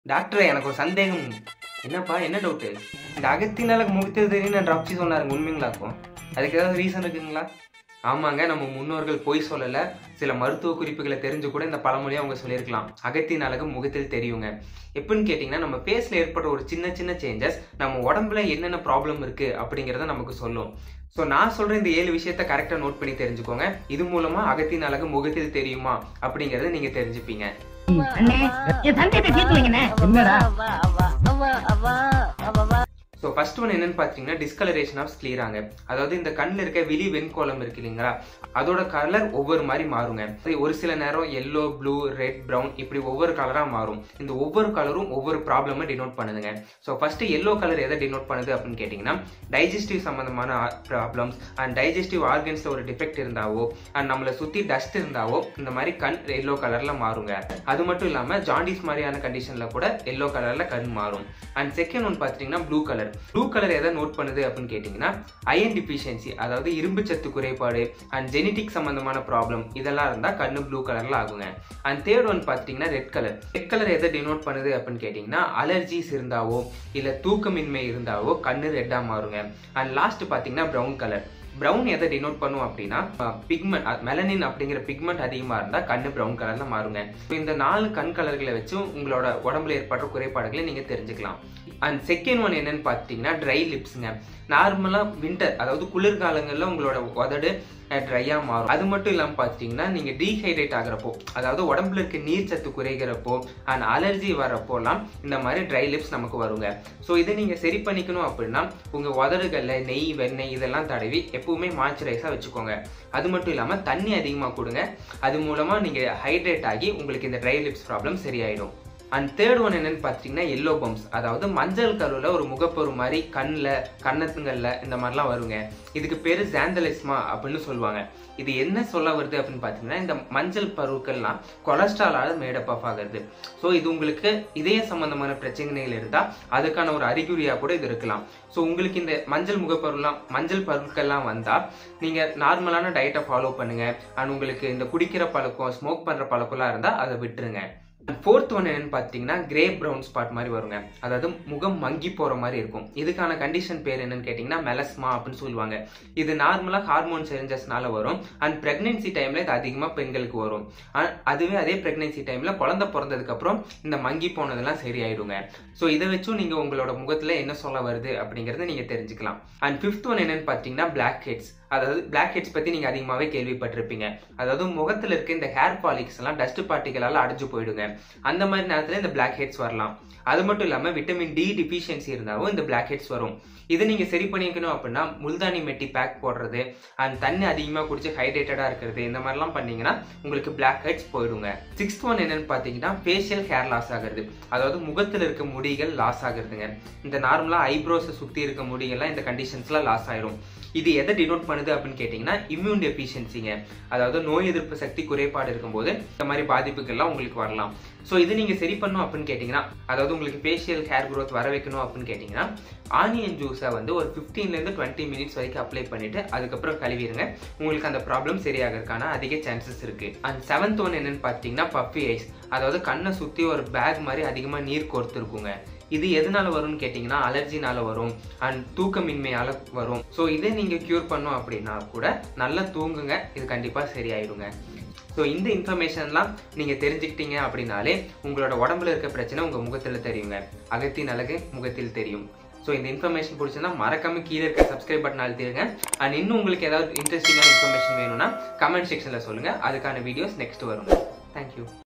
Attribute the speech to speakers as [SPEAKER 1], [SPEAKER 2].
[SPEAKER 1] doctor எனக்கு ஒரு சந்தேகம் என்னப்பா என்ன டவுட்டு இந்த அகத்தினால முகத்தில் தெரியும் ட்ராப்ஸி சொன்னாருங்க உண்மைங்களாக்கும் அதுக்கு ஏதாவது ரீசன் இருக்குங்களா ஆமாங்க நம்ம முன்னோர்கள் பொய் சொல்லலை சில மருத்துவ குறிப்புகளை தெரிஞ்சு கூட இந்த பழமொழியை அவங்க சொல்லியிருக்கலாம் அகத்தின் அழகு முகத்தில் தெரியுங்க எப்படின்னு கேட்டிங்கன்னா நம்ம ஃபேஸில் ஏற்படுற ஒரு சின்ன சின்ன சேஞ்சஸ் நம்ம உடம்புல என்னென்ன ப்ராப்ளம் இருக்குது அப்படிங்கிறத நமக்கு சொல்லும் ஸோ நான் சொல்கிற இந்த ஏழு விஷயத்த கரெக்டாக நோட் பண்ணி தெரிஞ்சுக்கோங்க இது மூலமாக அகத்தின் அழகு முகத்தில் தெரியுமா அப்படிங்கிறத நீங்கள் தெரிஞ்சுப்பீங்க
[SPEAKER 2] அண்ணே என் சந்தேகத்தை தீர்த்து வைங்கண்ணே என்னடா
[SPEAKER 1] ஸோ ஃபர்ஸ்ட் ஒன் என்னன்னு பார்த்தீங்கன்னா டிஸ்கலரேஷன் ஆஃப் ஸ்க்ளீராங்க அதாவது இந்த கண்ணில் இருக்க விழி வெண்கோலம் இருக்கு இல்லைங்களா அதோட கலர் ஒவ்வொரு மாதிரி மாறுங்க அது ஒரு சில நேரம் எல்லோ ப்ளூ ரெட் ப்ரௌன் இப்படி ஒவ்வொரு கலராக மாறும் இந்த ஒவ்வொரு கலரும் ஒவ்வொரு ப்ராப்ளமை டினோட் பண்ணுதுங்க ஸோ ஃபர்ஸ்ட் எல்லோ கலர் எதை டினோட் பண்ணுது அப்படின்னு கேட்டிங்கன்னா டைஜஸ்டிவ் சம்மந்தமான ப்ராப்ளம்ஸ் அண்ட் டைஜஸ்டிவ் ஆர்கன்ஸில் ஒரு டிஃபெக்ட் இருந்தாவோ அண்ட் நம்மளை சுற்றி டஸ்ட் இருந்தாவோ இந்த மாதிரி கண் எல்லோ கலரில் மாறுங்க அது மட்டும் இல்லாமல் ஜாண்டிஸ் மாதிரியான கண்டிஷனில் கூட எல்லோ கலரில் கண் மாறும் அண்ட் செகண்ட் ஒன் பார்த்துட்டிங்கன்னா ப்ளூ கலர் ப்ளூ கலர் எதை நோட் பண்ணுது அப்படின்னு கேட்டிங்கன்னா அயன் டிஃபிஷியன்சி அதாவது இரும்பு சத்து குறைபாடு அண்ட் ஜெனட்டிக் சம்மந்தமான ப்ராப்ளம் இதெல்லாம் இருந்தால் கண்ணு ப்ளூ கலரில் ஆகுங்க அண்ட் தேர்ட் ஒன் பார்த்தீங்கன்னா ரெட் கலர் ரெட் கலர் எதை டினோட் பண்ணுது அப்படின்னு கேட்டிங்கன்னா அலர்ஜிஸ் இருந்தாவோ இல்லை தூக்கமின்மை இருந்தாவோ கண்ணு ரெட்டாக மாறுங்க அண்ட் லாஸ்ட் பார்த்தீங்கன்னா ப்ரௌன் கலர் ப்ரௌன் எதை டினோட் பண்ணும் அப்படின்னா பிக்மெண்ட் மெலனின் அப்படிங்கிற பிக்மெண்ட் அதிகமாக இருந்தால் கண்ணு ப்ரௌன் கலரில் மாறுங்க So, இந்த நாலு கண் கலர்களை வச்சு உங்களோட உடம்புல ஏற்படுற குறைபாடுகளை நீங்கள் தெரிஞ்சுக்கலாம் அண்ட் செகண்ட் ஒன் என்னன்னு பார்த்தீங்கன்னா ட்ரை லிப்ஸுங்க நார்மலாக வின்டர் அதாவது குளிர்காலங்களில் உங்களோட உதடு ட்ரையாக மாறும் அது மட்டும் இல்லாமல் பார்த்தீங்கன்னா நீங்கள் டீஹைட்ரேட் ஆகிறப்போ அதாவது உடம்புல இருக்க நீர் சத்து குறைகிறப்போ அண்ட் அலர்ஜி வரப்போலாம் இந்த மாதிரி ட்ரை லிப்ஸ் நமக்கு வருங்க ஸோ இதை நீங்கள் சரி பண்ணிக்கணும் அப்படின்னா உங்கள் உதடுகளில் நெய் வெண்ணெய் இதெல்லாம் தடவி எப்பவுமே மாய்ச்சரைஸாக வச்சுக்கோங்க அது மட்டும் இல்லாமல் தண்ணி அதிகமாக கொடுங்க அது மூலமாக நீங்கள் ஹைட்ரேட் ஆகி உங்களுக்கு இந்த ட்ரை லிப்ஸ் ப்ராப்ளம் சரியாயிடும் அண்ட் தேர்ட் ஒன் என்னன்னு பார்த்தீங்கன்னா எல்லோ பம்ப்ஸ் அதாவது மஞ்சள் கருவில் ஒரு முகப்பொரு மாதிரி கண்ணில் கன்னத்துங்களில் இந்த மாதிரிலாம் வருங்க இதுக்கு பேர் ஜாந்தலிஸ்மா அப்படின்னு சொல்லுவாங்க இது என்ன சொல்ல வருது அப்படின்னு பார்த்தீங்கன்னா இந்த மஞ்சள் பருக்கள்லாம் கொலஸ்ட்ராலால் மேடப் ஆஃப் ஆகுது ஸோ இது உங்களுக்கு இதய சம்பந்தமான பிரச்சனைகள் இருந்தால் அதுக்கான ஒரு அறிகுறியாக கூட இது இருக்கலாம் ஸோ உங்களுக்கு இந்த மஞ்சள் முகப்பொருள்லாம் மஞ்சள் பருக்கள்லாம் வந்தால் நீங்கள் நார்மலான டயட்டை ஃபாலோ பண்ணுங்க அண்ட் உங்களுக்கு இந்த குடிக்கிற பழக்கம் ஸ்மோக் பண்ணுற பழக்கம்லாம் இருந்தால் அதை விட்டுருங்க ஃபோர்த் ஒன் என்னன்னு பார்த்தீங்கன்னா கிரே ப்ரௌன் ஸ்பாட் மாதிரி வருங்க அதாவது முகம் மங்கி போகிற மாதிரி இருக்கும் இதுக்கான கண்டிஷன் பேர் என்னன்னு கேட்டிங்கன்னா மெலஸ்மா அப்படின்னு சொல்லுவாங்க இது நார்மலாக ஹார்மோன் சேஞ்சஸ்னால வரும் அண்ட் ப்ரெக்னென்சி டைமில் இது அதிகமாக பெண்களுக்கு வரும் ஆ- அதுவே அதே ப்ரெக்னென்சி டைமில் குழந்தை பிறந்ததுக்கப்புறம் இந்த மங்கி போனதெல்லாம் சரியாயிடுங்க ஸோ இதை வச்சும் நீங்கள் உங்களோட முகத்தில் என்ன சொல்ல வருது அப்படிங்கிறத நீங்கள் தெரிஞ்சுக்கலாம் அண்ட் ஃபிஃப்த் ஒன் என்னன்னு பார்த்தீங்கன்னா பிளாக் ஹெட்ஸ் அதாவது பிளாக் ஹெட்ஸ் பற்றி நீங்கள் அதிகமாகவே கேள்விப்பட்டிருப்பீங்க அதாவது முகத்தில் இருக்க இந்த ஹேர் ஃபாலிக்ஸ் எல்லாம் டஸ்ட் பார்ட்டிகளால் அடைஞ்சு போயிடுங்க அந்த மாதிரி நேரத்தில் இந்த பிளாக் ஹெட்ஸ் வரலாம் அது மட்டும் இல்லாமல் விட்டமின் டி டிஃபிஷியன்சி இருந்தாலும் இந்த பிளாக் ஹெட்ஸ் வரும் இதை நீங்கள் சரி பண்ணிக்கணும் அப்படின்னா முல்தானி மெட்டி பேக் போடுறது அண்ட் தண்ணி அதிகமாக குடிச்சு ஹைட்ரேட்டடாக இருக்கிறது இந்த மாதிரிலாம் பண்ணீங்கன்னா உங்களுக்கு பிளாக் ஹெட்ஸ் போயிடுங்க சிக்ஸ்த் ஒன் என்னன்னு பார்த்தீங்கன்னா ஃபேஷியல் ஹேர் லாஸ் ஆகுறது அதாவது முகத்தில் இருக்க முடிகள் லாஸ் ஆகுறதுங்க இந்த நார்மலாக ஐப்ரோஸை சுற்றி இருக்க முடிகள்லாம் இந்த கண்டிஷன்ஸ்லாம் லாஸ் ஆயிரும் இது எதை டினோட் பண்ணுது அப்படின்னு கேட்டிங்கன்னா இம்யூன் டெஃபிஷியன்சிங்க அதாவது நோய் எதிர்ப்பு சக்தி குறைபாடு இருக்கும்போது இந்த மாதிரி பாதிப்புகள்லாம் உங்களுக்கு வரலாம் ஸோ இது நீங்கள் சரி பண்ணணும் அப்படின்னு கேட்டிங்கன்னா அதாவது உங்களுக்கு ஃபேஷியல் ஹேர் growth வர வைக்கணும் அப்படின்னு கேட்டிங்கன்னா ஆனியன் ஜூஸை வந்து ஒரு 15 ல இருந்து டுவெண்ட்டி மினிட்ஸ் வரைக்கும் அப்ளை பண்ணிட்டு அதுக்கப்புறம் கழுவிடுங்க உங்களுக்கு அந்த ப்ராப்ளம் சரியாகிறதுக்கான அதிக சான்சஸ் இருக்கு அண்ட் செவன்த் ஒன் என்னன்னு பார்த்தீங்கன்னா பப்பி ஐஸ் அதாவது கண்ணை சுற்றி ஒரு பேக் மாதிரி அதிகமாக நீர் கோர்த்துருக்குங்க இது எதனால வரும்னு கேட்டிங்கன்னா அலர்ஜினால வரும் அண்ட் தூக்கமின்மையால வரும் ஸோ இதை நீங்கள் க்யூர் பண்ணோம் அப்படின்னா கூட நல்லா தூங்குங்க இது கண்டிப்பாக சரியாயிடுங்க ஸோ இந்த இன்ஃபர்மேஷன்லாம் நீங்கள் தெரிஞ்சுக்கிட்டீங்க அப்படின்னாலே உங்களோட உடம்புல இருக்க பிரச்சனை உங்கள் முகத்தில் தெரியுங்க அகத்தின் அழகு முகத்தில் தெரியும் ஸோ இந்த இன்ஃபர்மேஷன் பிடிச்சிருந்தா மறக்காம கீழே இருக்க சப்ஸ்கிரைப் பட்டன் அழுத்திடுங்க அண்ட் இன்னும் உங்களுக்கு ஏதாவது இன்ட்ரெஸ்டிங்கான இன்ஃபர்மேஷன் வேணும்னா கமெண்ட் செக்ஷனில் சொல்லுங்கள் அதுக்கான வீடியோஸ் நெக்ஸ்ட் வருங்க தேங்க்யூ